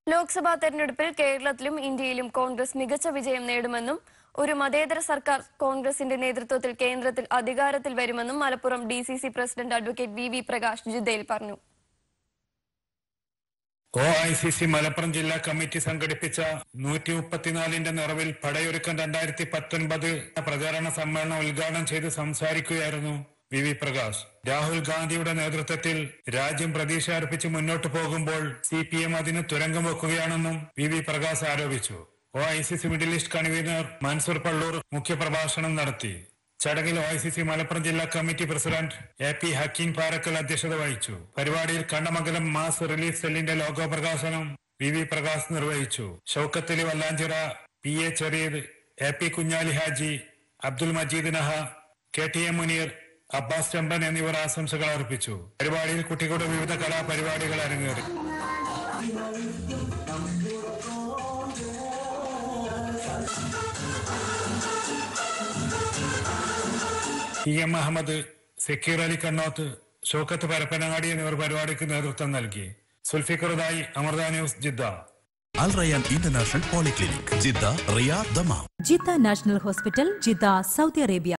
ലോക്സഭാ തെരഞ്ഞെടുപ്പിൽ കേരളത്തിലും ഇന്ത്യയിലും കോൺഗ്രസ് മികച്ച വിജയം നേടുമെന്നും ഒരു മതേതര സർക്കാർ കോൺഗ്രസിന്റെ നേതൃത്വത്തിൽ കേന്ദ്രത്തിൽ അധികാരത്തിൽ വരുമെന്നും Malappuram D C C president advocate V V Prakash ജിദ്ദയിൽ പറഞ്ഞു O I C C Malappuram ജില്ലാ കമ്മിറ്റി സംഘടിപ്പിച്ച നൂറ്റി മുപ്പത്തിനാലിന്റെ നിറവിൽ പടയൊരുക്കം രണ്ടായിരത്തി പത്തൊൻപത് പ്രചാരണ സമ്മേളനം ഉദ്ഘാടനം ചെയ്ത് സംസാരിക്കുകയായിരുന്നു വി വി പ്രകാശ് രാഹുൽ ഗാന്ധിയുടെ നേതൃത്വത്തിൽ രാജ്യം പ്രതീക്ഷ അർപ്പിച്ച് മുന്നോട്ട് പോകുമ്പോൾ സി പി എം അതിന് തുരങ്കം വെക്കുകയാണെന്നും വി വി പ്രകാശ് ആരോപിച്ചു O I C C middle east convener Mansoor Palloor മുഖ്യപ്രഭാഷണം നടത്തി ചടങ്ങിൽ O I C C Malappuram ജില്ലാ committee president A P Hakeem Parakkal അധ്യക്ഷത വഹിച്ചു പരിപാടിയിൽ കണ്ണമംഗലം മാസ് റിലീഫ് സെല്ലിന്റെ ലോഗോ പ്രകാശനം വി വി പ്രകാശ് നിർവഹിച്ചു Shoukathali Vallanchira P A Cheriyath A P Kunjali Haji Abdul Majeed Naha K T M Muneer Abbas Chamban എന്നിവർ ആശംസകൾ അർപ്പിച്ചു പരിപാടിയിൽ കുട്ടികളുടെ വിവിധ കലാപരിപാടികൾ അരങ്ങേറി ഇ എം അഹമ്മദ് സക്കീർ അലി കണ്ണോത്ത് ഷോക്കത്ത് പരപ്പനങ്ങാടി എന്നിവർ പരിപാടിക്ക് നേതൃത്വം നൽകി സുൽഫിക്കറുദായി Amrita news Jeddah Al Rayan international polyclinic Jeddah Riyadh Dammam Jeddah national hospital Jeddah Saudi Arabia